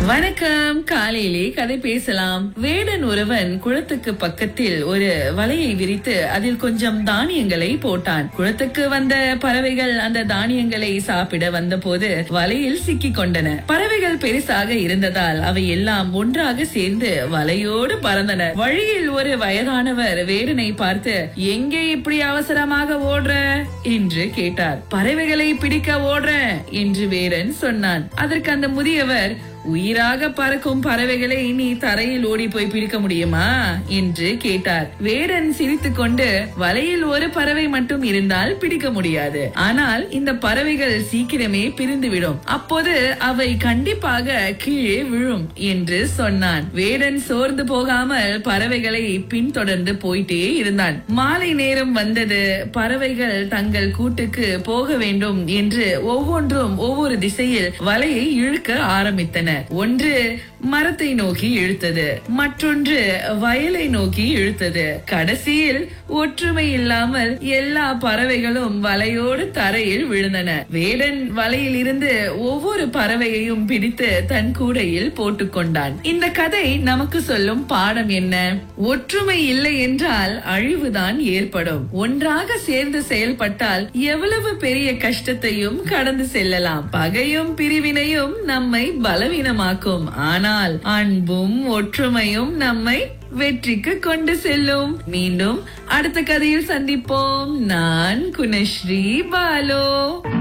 வணக்கம் காலையிலே கதை பேசலாம் வேடன் ஒருவன் குளத்துக்கு பக்கத்தில் ஒரு வலையை விரித்து அதில் கொஞ்சம் தானியங்களை போட்டான் குளத்துக்கு வந்த பறவைகள் அந்த தானியங்களை சாப்பிட வந்தபோது வலையில் சிக்கிக் கொண்டன பறவைகள் பெருசாக இருந்ததால் அவை எல்லாம் ஒன்றாக சேர்ந்து வலையோடு பறந்தன வழியில் ஒரு வயதானவர் வேடனை பார்த்து எங்கே இப்படி அவசரமாக ஓடுற என்று கேட்டார் பறவைகளை பிடிக்க ஓடுறேன் என்று வேடன் சொன்னான் அதற்கு அந்த முதியவர் உயிராக பறக்கும் பறவைகளை நீ தரையில் ஓடி போய் பிடிக்க முடியுமா என்று கேட்டார் வேடன் சிரித்துக் கொண்டு வலையில் ஒரு பறவை மட்டும் இருந்தால் பிடிக்க முடியாது ஆனால் இந்த பறவைகள் சீக்கிரமே பிரிந்துவிடும் அப்போது அவை கண்டிப்பாக கீழே விழும் என்று சொன்னான் வேடன் சோர்ந்து போகாமல் பறவைகளை பின்தொடர்ந்து போயிட்டே இருந்தான் மாலை நேரம் வந்தது பறவைகள் தங்கள் கூட்டுக்கு போக வேண்டும் என்று ஒவ்வொன்றும் ஒவ்வொரு திசையில் வலையை இழுக்க ஆரம்பித்தன ஒன்று மரத்தை நோக்கி இழுத்தது மற்றொன்று வயலை நோக்கி இழுத்தது கடைசியில் ஒற்றுமை இல்லாமல் எல்லா பறவைகளும் வலையோடு தரையில் விழுந்தன வேடன் வலையில் இருந்து ஒவ்வொரு பறவையையும் பிடித்து தன் கூடையில் போட்டுக்கொண்டான் இந்த கதை நமக்கு சொல்லும் பாடம் என்ன ஒற்றுமை இல்லை என்றால் அழிவுதான் ஏற்படும் ஒன்றாக சேர்ந்து செயல்பட்டால் எவ்வளவு பெரிய கஷ்டத்தையும் கடந்து செல்லலாம் பகையும் பிரிவினையும் நம்மை பலவீனமாக்கும் ஆனால் அன்பும் ஒற்றுமையும் நம்மை வெற்றிக்கு கொண்டு செல்லும் மீண்டும் அடுத்த கதையில் சந்திப்போம் நான் குணஸ்ரீ பாலோ